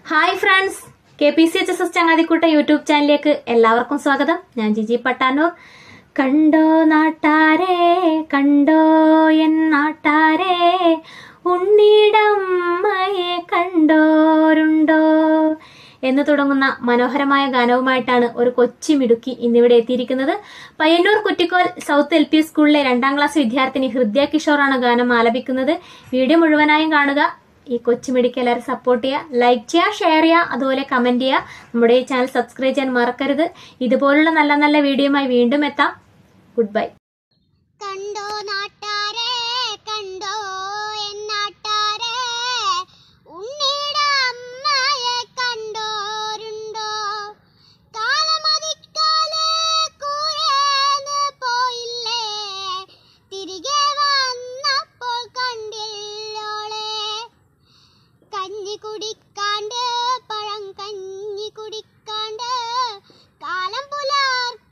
hi friends K P C H S S ചങ്ങാതിക്കൂട്ട YouTube ചാനലിലേക്ക് എല്ലാവർക്കും സ്വാഗതം ഞാൻ ജിജി പട്ടാനൂർ കണ്ടോ നാട്ടാരെ കണ്ടോ എൻ നാട്ടാരെ ഉണ്ണിടമ്മയെ കണ്ടോരുണ്ടോ എന്ന് തുടങ്ങുന്ന മനോഹരമായ ഗാനവുമായിട്ടാണ് ഒരു കൊച്ചി മിടുക്കി ഇന്നിവിടെ എത്തിയിരിക്കുന്നത് Payyanur Kuttikkol south L P സ്കൂളിലെ രണ്ടാം ക്ലാസ് വിദ്യാർത്ഥിനി ഹൃദയ കിഷോറാണ് ഗാനം ആലപിക്കുന്നത് വീഡിയോ മുഴുവനായും കാണുക ഈ കൊച്ചുമിടിക്ക് എല്ലാവരും സപ്പോർട്ട് ചെയ്യുക ലൈക്ക് ചെയ്യുക ഷെയർ ചെയ്യുക അതുപോലെ കമന്റ് ചെയ്യുക നമ്മുടെ ഈ ചാനൽ സബ്സ്ക്രൈബ് ചെയ്യാൻ മറക്കരുത് ഇതുപോലുള്ള നല്ല നല്ല വീഡിയോയുമായി വീണ്ടും എത്താം ഗുഡ് ബൈ കണ്ടോ നാട്ടാരെ കണ്ടോ എൻ നാട്ടാരെ ഉണ്ണിയുടെ അമ്മയെ കണ്ടോരുണ്ടോ കാലമതിക്കാലെ കൂരേന്ന് പോയില്ലേ തിരികെ വന്നപ്പോൾ കണ്ടില്ലോളെ കഞ്ഞി കുടിക്കാണ്ട് പഴം കഞ്ഞി കുടിക്കാണ്ട് കാലം പുലർക്കാനായില്ലേ